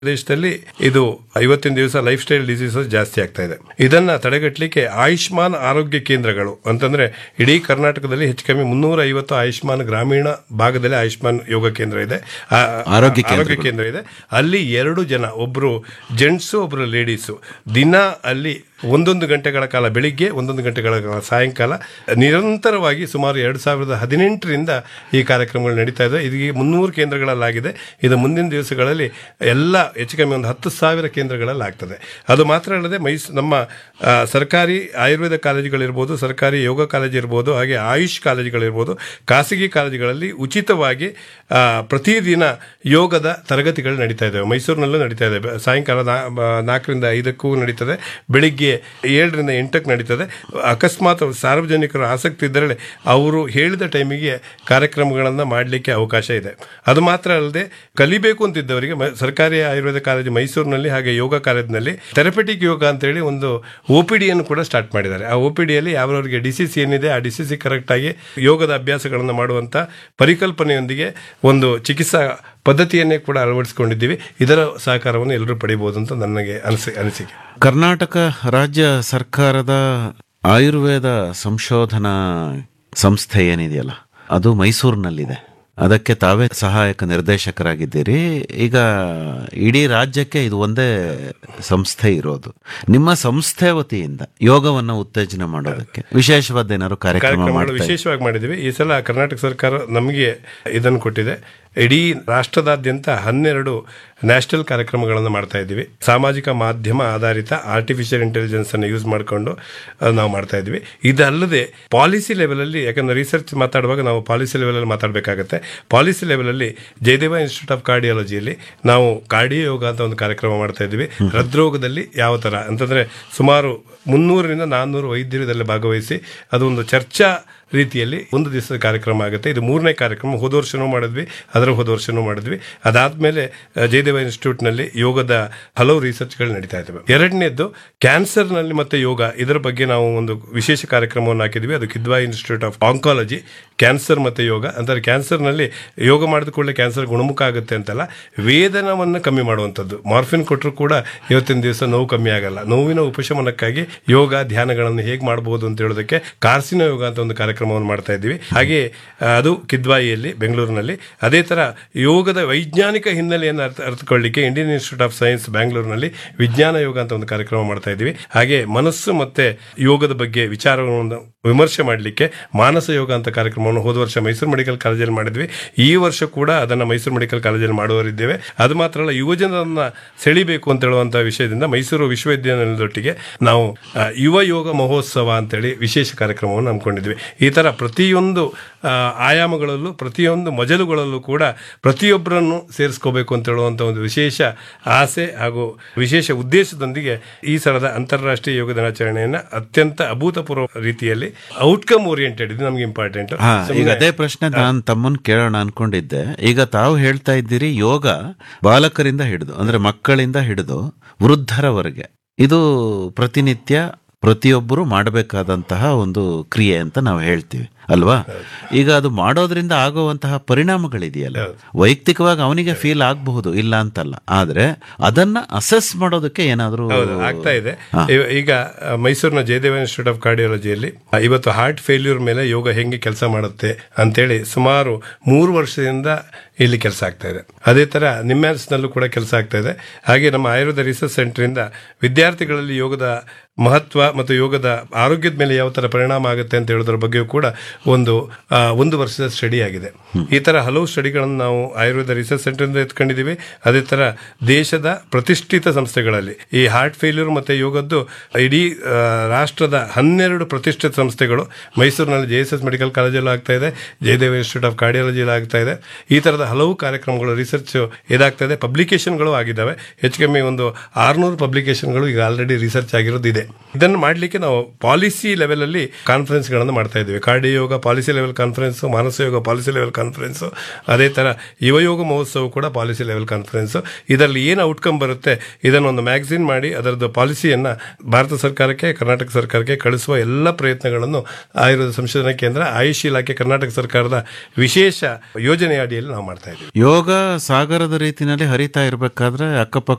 ದೇಶದಲ್ಲಿ ಇದು ಐವತ್ತಿನ ದಿವಸ ಲೈಫ್ ಸ್ಟೈಲ್ ಡಿಸೀಸಸ್ ಜಾಸ್ತಿ ಆಗ್ತಾ ಇದೆ ಇದನ್ನ ತಡೆಗಟ್ಟಲಿಕ್ಕೆ ಆಯುಷ್ಮಾನ್ ಆರೋಗ್ಯ ಕೇಂದ್ರಗಳು ಅಂತಂದ್ರೆ ಇಡೀ ಕರ್ನಾಟಕದಲ್ಲಿ ಹೆಚ್ಚು ಕಮ್ಮಿ ಮುನ್ನೂರ ಐವತ್ತು ಆಯುಷ್ಮಾನ್ ಗ್ರಾಮೀಣ ಭಾಗದಲ್ಲಿ ಆಯುಷ್ಮಾನ್ ಯೋಗ ಕೇಂದ್ರ ಇದೆ ಆ- ಆರೋಗ್ಯ ಆರೋಗ್ಯ ಕೇಂದ್ರ ಇದೆ ಅಲ್ಲಿ ಎರಡು ಜನ ಒಬ್ರು ಜೆಂಟ್ಸು ಒಬ್ರು ಲೇಡೀಸು ದಿನ ಅಲ್ಲಿ ಒಂದೊಂದು ಗಂಟೆಗಳ ಕಾಲ ಬೆಳಿಗ್ಗೆ ಒಂದೊಂದು ಗಂಟೆಗಳ ಕಾಲ ಸಾಯಂಕಾಲ ನಿರಂತರವಾಗಿ ಸುಮಾರು ಎರಡು ಸಾವಿರದ ಹದಿನೆಂಟರಿಂದ ಈ ಕಾರ್ಯಕ್ರಮಗಳು ನಡೀತಾ ಇದೆ ಇದೀಗ ಮುನ್ನೂರು ಕೇಂದ್ರಗಳಲ್ಲಾಗಿದೆ ಇದು ಮುಂದಿನ ದಿವಸಗಳಲ್ಲಿ ಎಲ್ಲ ಹೆಚ್ಚು ಕಮ್ಮಿ ಒಂದು ಹತ್ತು ಸಾವಿರ ಕೇಂದ್ರಗಳಲ್ಲಿ ಆಗ್ತದೆ ಅದು ಮಾತ್ರ ಅಲ್ಲದೆ ಮೈಸ್ ನಮ್ಮ ಆ, ಸರ್ಕಾರಿ ಆಯುರ್ವೇದ ಕಾಲೇಜುಗಳಿರ್ಬೋದು ಸರ್ಕಾರಿ ಯೋಗ ಕಾಲೇಜು ಇರ್ಬೋದು ಹಾಗೆ ಆಯುಷ್ ಕಾಲೇಜುಗಳಿರ್ಬೋದು ಖಾಸಗಿ ಕಾಲೇಜುಗಳಲ್ಲಿ ಉಚಿತವಾಗಿ ಆ, ಪ್ರತಿದಿನ ಯೋಗದ ತರಗತಿಗಳು ನಡೀತಾ ಇದ್ದಾವೆ ಮೈಸೂರಿನಲ್ಲೂ ನಡೀತಾ ಇದೆ ಬೆ- ಸಾಯಂಕಾಲ ನಾ- ಬ- ನಾಲ್ಕರಿಂದ ಐದಕ್ಕೂ ನಡೀತದೆ ಬೆಳಿಗ್ಗೆ ಏಳರಿಂದ ಎಂಟಕ್ಕೆ ನಡೀತದೆ ಅಕಸ್ಮಾತ್ ಸಾರ್ವಜನಿಕರು ಆಸಕ್ತಿ ಇದ್ದರೆ ಅವರು ಹೇಳಿದ ಟೈಮಿಗೆ ಕಾರ್ಯಕ್ರಮಗಳನ್ನು ಮಾಡಲಿಕ್ಕೆ ಅವಕಾಶ ಇದೆ ಅದು ಮಾತ್ರ ಅಲ್ಲದೆ ಕಲಿಬೇಕು ಅಂತಿದ್ದವರಿಗೆ ಮ- ಸರ್ಕಾರಿ ಆಯುರ್ವೇದ ಕಾಲೇಜು ಮೈಸೂರಿನಲ್ಲಿ ಹಾಗೆ ಯೋಗ ಕಾಲೇಜಿನಲ್ಲಿ ಥೆರಪೆಟಿಕ್ ಯೋಗ ಅಂತೇಳಿ ಒಂದು ಒ ಪಿ ಡಿಯನ್ನು ಕೂಡ ಸ್ಟಾರ್ಟ್ ಮಾಡಿದ್ದಾರೆ ಆ ಒ ಪಿ ಡಿಯಲ್ಲಿ ಯಾವ್ಯವರಿಗೆ ಡಿಸಿಸಿ ಏನಿದೆ ಆ ಡಿಸಿಸಿ ಕರೆಕ್ಟಾಗಿ ಯೋಗದ ಅಭ್ಯಾಸಗಳನ್ನು ಮಾಡುವಂಥ ಪರಿಕಲ್ಪನೆಯೊಂದಿಗೆ ಒಂದು ಚಿಕಿತ್ಸಾ ಪದ್ಧತಿಯನ್ನೇ ಕೂಡ ಅಳವಡಿಸಿಕೊಂಡಿದ್ದೀವಿ ಇದರ ಸಹಕಾರವನ್ನು ಎಲ್ಲರೂ ಪಡಿಬಹುದು ಅಂತ ನನಗೆ ಅನಿಸಿ ಅನಿಸಿಕೆ ಕರ್ನಾಟಕ ರಾಜ್ಯ ಸರ್ಕಾರದ ಆಯುರ್ವೇದ ಸಂಶೋಧನಾ ಸಂಸ್ಥೆ ಏನಿದೆಯಲ್ಲ ಅದು ಮೈಸೂರಿನಲ್ಲಿದೆ ಅದಕ್ಕೆ ತಾವೇ ಸಹಾಯಕ ನಿರ್ದೇಶಕರಾಗಿದ್ದೀರಿ ಈಗ ಇಡೀ ರಾಜ್ಯಕ್ಕೆ ಇದು ಒಂದೇ ಸಂಸ್ಥೆ ಇರೋದು ನಿಮ್ಮ ಸಂಸ್ಥೆ ವತಿಯಿಂದ ಯೋಗವನ್ನು ಉತ್ತೇಜನ ಮಾಡೋದಕ್ಕೆ ವಿಶೇಷವಾದ ಏನಾದ್ರು ಕಾರ್ಯಕ್ರಮ ಕಾರ್ಯಕ್ರಮಗಳು ಮಾಡ್ತಾ ಇದ್ದೀರಾ? ವಿಶೇಷವಾಗಿ ಮಾಡಿದ್ದೀವಿ ಈ ಸಲ ಕರ್ನಾಟಕ ಸರ್ಕಾರ ನಮಗೆ ಇದನ್ನು ಕೊಟ್ಟಿದೆ ಇಡೀ ರಾಷ್ಟ್ರದಾದ್ಯಂತ ಹನ್ನೆರಡು ನ್ಯಾಷನಲ್ ಕಾರ್ಯಕ್ರಮಗಳನ್ನು ಮಾಡ್ತಾ ಇದ್ದೀವಿ ಸಾಮಾಜಿಕ ಮಾಧ್ಯಮ ಆಧಾರಿತ ಆರ್ಟಿಫಿಷಿಯಲ್ ಇಂಟೆಲಿಜೆನ್ಸ್ ಅನ್ನು ಯೂಸ್ ಮಾಡಿಕೊಂಡು ಅದು ನಾವು ಮಾಡ್ತಾ ಇದ್ವಿ ಇದಲ್ಲದೆ ಪಾಲಿಸಿ ಲೆವೆಲಲ್ಲಿ ಯಾಕಂದ್ರೆ ರಿಸರ್ಚ್ ಮಾತಾಡುವಾಗ ನಾವು ಪಾಲಿಸಿ ಲೆವೆಲಲ್ಲಿ ಮಾತಾಡಬೇಕಾಗತ್ತೆ ಪಾಲಿಸಿ ಲೆವೆಲಲ್ಲಿ ಜಯದೇವ ಇನ್ಸ್ಟಿಟ್ಯೂಟ್ ಆಫ್ ಕಾರ್ಡಿಯಾಲಜಿಯಲ್ಲಿ ನಾವು ಕಾರ್ಡಿಯೋ ಯೋಗ ಅಂತ ಒಂದು ಕಾರ್ಯಕ್ರಮ ಮಾಡ್ತಾ ಇದ್ವಿ ಹೃದ್ರೋಗದಲ್ಲಿ ಯಾವ ಥರ ಅಂತಂದ್ರೆ ಸುಮಾರು ಮುನ್ನೂರರಿಂದ ನಾನ್ನೂರು ವೈದ್ಯರು ಇದರಲ್ಲಿ ಭಾಗವಹಿಸಿ ಅದು ಒಂದು ಚರ್ಚಾ ರೀತಿಯಲ್ಲಿ ಒಂದು ದಿವಸದ ಕಾರ್ಯಕ್ರಮ ಆಗುತ್ತೆ ಇದು ಮೂರನೇ ಕಾರ್ಯಕ್ರಮ ಹೋದ ವರ್ಷನೂ ಮಾಡಿದ್ವಿ ಅದರ ಹೋದ ವರ್ಷನೂ ಮಾಡಿದ್ವಿ ಅದಾದ್ಮೇಲೆ ಅಹ್, ಜಯದೇವ ಇನ್ಸ್ಟಿಟ್ಯೂಟ್ನಲ್ಲಿ ಯೋಗದ ಹಲವು ರಿಸರ್ಚ್ಗಳು ನಡೀತಾ ಇದ್ದಾವೆ ಎರಡನೇದ್ದು ಕ್ಯಾನ್ಸರ್ನಲ್ಲಿ ಮತ್ತೆ ಯೋಗ ಇದರ ಬಗ್ಗೆ ನಾವು ಒಂದು ವಿಶೇಷ ಕಾರ್ಯಕ್ರಮವನ್ನು ಹಾಕಿದ್ವಿ ಅದು Kidwai institute of oncology cancer ಮತ್ತೆ ಯೋಗ ಅಂದರೆ ಕ್ಯಾನ್ಸರ್ನಲ್ಲಿ ಯೋಗ ಮಾಡಿದ ಕೂಡಲೇ ಕ್ಯಾನ್ಸರ್ ಗುಣಮುಖ ಆಗುತ್ತೆ ಅಂತಲ್ಲ ವೇದನವನ್ನು ಕಮ್ಮಿ ಮಾಡುವಂಥದ್ದು ಮಾರ್ಫಿನ್ ಕೊಟ್ಟರು ಕೂಡ ಇವತ್ತಿನ ದಿವಸ ನೋವು ಕಮ್ಮಿ ಆಗಲ್ಲ ನೋವಿನ ಉಪಶಮನಕ್ಕಾಗಿ ಯೋಗ ಧ್ಯಾನಗಳನ್ನು ಹೇಗೆ ಮಾಡಬಹುದು ಅಂತ ಹೇಳೋದಕ್ಕೆ ಕಾರ್ಸಿನ ಯೋಗ ಅಂತ ಒಂದು ಕಾರ್ಯಕ್ರಮವನ್ನು ಮಾಡ್ತಾ ಇದ್ದೀವಿ ಹಾಗೆ ಆ, ಅದು ಕಿದ್ವಾಯಿಯಲ್ಲಿ ಬೆಂಗಳೂರಿನಲ್ಲಿ ಅದೇ ತರ ಯೋಗದ ವೈಜ್ಞಾನಿಕ ಹಿನ್ನೆಲೆಯನ್ನು ಅರ್ಥ ಅರ್ಥಕೊಳ್ಳಿಕ್ಕೆ ಇಂಡಿಯನ್ ಇನ್ಸ್ಟಿಟ್ಯೂಟ್ ಆಫ್ ಸೈನ್ಸ್ ಬ್ಯಾಂಗ್ಳೂರಿನಲ್ಲಿ ವಿಜ್ಞಾನ ಯೋಗ ಅಂತ ಒಂದು ಕಾರ್ಯಕ್ರಮ ಮಾಡ್ತಾ ಇದ್ದೀವಿ ಹಾಗೆ ಮನಸ್ಸು ಮತ್ತೆ ಯೋಗದ ಬಗ್ಗೆ ವಿಚಾರವನ್ನು ವಿಮರ್ಶೆ ಮಾಡಲಿಕ್ಕೆ ಮಾನಸ ಯೋಗ ಅಂತ ಕಾರ್ಯಕ್ರಮವನ್ನು ಹೋದ ವರ್ಷ ಮೈಸೂರು ಮೆಡಿಕಲ್ ಕಾಲೇಜಲ್ಲಿ ಮಾಡಿದ್ವಿ ಈ ವರ್ಷ ಕೂಡ ಅದನ್ನು ಮೈಸೂರು ಮೆಡಿಕಲ್ ಕಾಲೇಜಲ್ಲಿ ಮಾಡುವರಿದ್ದೇವೆ ಅದು ಮಾತ್ರ ಅಲ್ಲ ಯುವಜನರನ್ನ ಸೆಳಿಬೇಕು ಅಂತ ಹೇಳುವಂಥ ವಿಷಯದಿಂದ ಮೈಸೂರು ವಿಶ್ವವಿದ್ಯಾನಿಲಯದೊಟ್ಟಿಗೆ ನಾವು ಆ, ಯುವ ಯೋಗ ಮಹೋತ್ಸವ ಅಂತೇಳಿ ವಿಶೇಷ ಕಾರ್ಯಕ್ರಮವನ್ನು ಹಮ್ಮಿಕೊಂಡಿದ್ವಿ ಈ ಥರ ಪ್ರತಿಯೊಂದು ಆ, ಆಯಾಮಗಳಲ್ಲೂ ಪ್ರತಿಯೊಂದು ಮಜಲುಗಳಲ್ಲೂ ಕೂಡ ಪ್ರತಿಯೊಬ್ಬರನ್ನು ಸೇರಿಸ್ಕೋಬೇಕು ಅಂತ ಹೇಳುವಂಥ ಒಂದು ವಿಶೇಷ ಆಸೆ ಹಾಗೂ ವಿಶೇಷ ಉದ್ದೇಶದೊಂದಿಗೆ ಈ ಸಲದ ಅಂತಾರಾಷ್ಟ್ರೀಯ ಯೋಗ ದಿನಾಚರಣೆಯನ್ನು ಅತ್ಯಂತ ಅಭೂತಪೂರ್ವ ರೀತಿಯಲ್ಲಿ ಔಟ್ಕಮ್ ಓರಿಯೆಂಟೆಡ್ ಇದು ನಮ್ಗೆ ಇಂಪಾರ್ಟೆಂಟ್ ಹಾ ಈಗ ಅದೇ ಪ್ರಶ್ನೆ ನಾನು ತಮ್ಮನ್ ಕೇಳೋಣ ಅನ್ಕೊಂಡಿದ್ದೆ ಈಗ ತಾವು ಹೇಳ್ತಾ ಇದ್ದೀರಿ ಯೋಗ ಬಾಲಕರಿಂದ ಹಿಡಿದು ಅಂದ್ರೆ ಮಕ್ಕಳಿಂದ ಹಿಡಿದು ವೃದ್ಧರವರೆಗೆ ಇದು ಪ್ರತಿನಿತ್ಯ ಪ್ರತಿಯೊಬ್ಬರು ಮಾಡಬೇಕಾದಂತಹ ಒಂದು ಕ್ರಿಯೆ ಅಂತ ನಾವು ಹೇಳ್ತೀವಿ ಅಲ್ವಾ ಈಗ ಅದು ಮಾಡೋದ್ರಿಂದ ಆಗುವಂತಹ ಪರಿಣಾಮಗಳಿದೆಯಲ್ಲ ವೈಯಕ್ತಿಕವಾಗಿ ಅವನಿಗೆ ಫೀಲ್ ಆಗಬಹುದು ಇಲ್ಲ ಅಂತಲ್ಲ ಆದ್ರೆ ಅದನ್ನ ಅಸೆಸ್ ಮಾಡೋದಕ್ಕೆ ಏನಾದ್ರೂ ಹೌದು ಆಗ್ತಾ ಇದೆ ಇವ- ಈಗ ಆ, ಮೈಸೂರಿನ ಜಯದೇವ ಇನ್ಸ್ಟಿಟ್ಯೂಟ್ ಆಫ್ ಕಾರ್ಡಿಯಾಲಜಿಯಲ್ಲಿ ಆ, ಇವತ್ತು ಹಾರ್ಟ್ ಫೇಲ್ಯೂರ್ ಮೇಲೆ ಯೋಗ ಹೆಂಗೆ ಕೆಲಸ ಮಾಡುತ್ತೆ ಅಂತೇಳಿ ಸುಮಾರು ಮೂರು ವರ್ಷದಿಂದ ಇಲ್ಲಿ ಕೆಲಸ ಆಗ್ತಾ ಇದೆ ಅದೇ ತರ ನಿಮ್ಯಾನ್ಸ್ನಲ್ಲೂ ಕೂಡ ಕೆಲಸ ಆಗ್ತಾ ಇದೆ ಹಾಗೆ ನಮ್ಮ ಆಯುರ್ವೇದ ರಿಸರ್ಚ್ ಸೆಂಟರ್ ಇಂದ ವಿದ್ಯಾರ್ಥಿಗಳಲ್ಲಿ ಯೋಗದ ಮಹತ್ವ ಮತ್ತು ಯೋಗದ ಆರೋಗ್ಯದ ಮೇಲೆ ಯಾವ ತರ ಪರಿಣಾಮ ಆಗುತ್ತೆ ಅಂತ ಹೇಳೋದ್ರ ಬಗ್ಗೆಯೂ ಕೂಡ ಒಂದು ಆ, ಒಂದು ವರ್ಷದ ಸ್ಟಡಿ ಆಗಿದೆ ಈ ತರ ಹಲವು ಸ್ಟಡಿಗಳನ್ನು ನಾವು ಆಯುರ್ವೇದ ರಿಸರ್ಚ್ ಸೆಂಟರ್ ಇಂದ ಎತ್ಕೊಂಡಿದ್ದೀವಿ ಅದೇ ತರ ದೇಶದ ಪ್ರತಿಷ್ಠಿತ ಸಂಸ್ಥೆಗಳಲ್ಲಿ ಈ ಹಾರ್ಟ್ ಫೇಲ್ಯೂರ್ ಮತ್ತೆ ಯೋಗದ್ದು ಇಡೀ ಆ, ರಾಷ್ಟ್ರದ ಹನ್ನೆರಡು ಪ್ರತಿಷ್ಠಿತ ಸಂಸ್ಥೆಗಳು ಮೈಸೂರಿನಲ್ಲಿ ಜೆ ಎಸ್ ಎಸ್ ಮೆಡಿಕಲ್ ಕಾಲೇಜಲ್ಲೂ ಆಗ್ತಾ ಇದೆ ಜಯದೇವ ಇನ್ಸ್ಟಿಟ್ಯೂಟ್ ಆಫ್ ಕಾರ್ಡಿಯಾಲಜಿಯಲ್ಲಿ ಆಗ್ತಾ ಇದೆ ಈ ತರದ ಹಲವು ಕಾರ್ಯಕ್ರಮಗಳು ರಿಸರ್ಚ್ ಇದಾಗ್ತಾ ಇದೆ ಪಬ್ಲಿಕೇಶನ್ಗಳು ಆಗಿದ್ದಾವೆ ಹೆಚ್ಚು ಕಮ್ಮಿ ಒಂದು ಆರ್ನೂರು ಪಬ್ಲಿಕೇಶನ್ಗಳು ಈಗ ಆಲ್ರೆಡಿ ರಿಸರ್ಚ್ ಆಗಿರೋದು ಇದೆ ಇದನ್ನು ಮಾಡಲಿಕ್ಕೆ ನಾವು ಪಾಲಿಸಿ ಲೆವೆಲ್ ಅಲ್ಲಿ ಕಾನ್ಫರೆನ್ಸ್ ಗಳನ್ನು ಮಾಡ್ತಾ ಇದ್ದೀವಿ cardio yoga policy level conference Manasa yoga policy level conference ಅದೇ ತರ ಯುವಯೋಗ ಮಹೋತ್ಸವ ಕೂಡ ಪಾಲಿಸಿ ಲೆವೆಲ್ ಕಾನ್ಫರೆನ್ಸ್ ಇದರಲ್ಲಿ ಏನು ಔಟ್ಕಮ್ ಬರುತ್ತೆ ಇದನ್ನು ಒಂದು ಮ್ಯಾಗಝಿನ್ ಮಾಡಿ ಅದರದ್ದು ಪಾಲಿಸಿಯನ್ನ ಭಾರತ ಸರ್ಕಾರಕ್ಕೆ ಕರ್ನಾಟಕ ಸರ್ಕಾರಕ್ಕೆ ಕಳಿಸುವ ಎಲ್ಲ ಪ್ರಯತ್ನಗಳನ್ನು ಆಯುರ್ವೇದ ಸಂಶೋಧನಾ ಕೇಂದ್ರ ಆಯುಷ್ ಇಲಾಖೆ ಕರ್ನಾಟಕ ಸರ್ಕಾರದ ವಿಶೇಷ ಯೋಜನೆ ಅಡಿಯಲ್ಲಿ ನಾವು ಮಾಡ್ತಾ ಮಾಡ್ತಾ ಇದ್ದೀವಿ ಯೋಗ ಸಾಗರದ ರೀತಿನಲ್ಲಿ ಹರಿತಾ ಇರ್ಬೇಕಾದ್ರೆ ಅಕ್ಕಪಕ್ಕ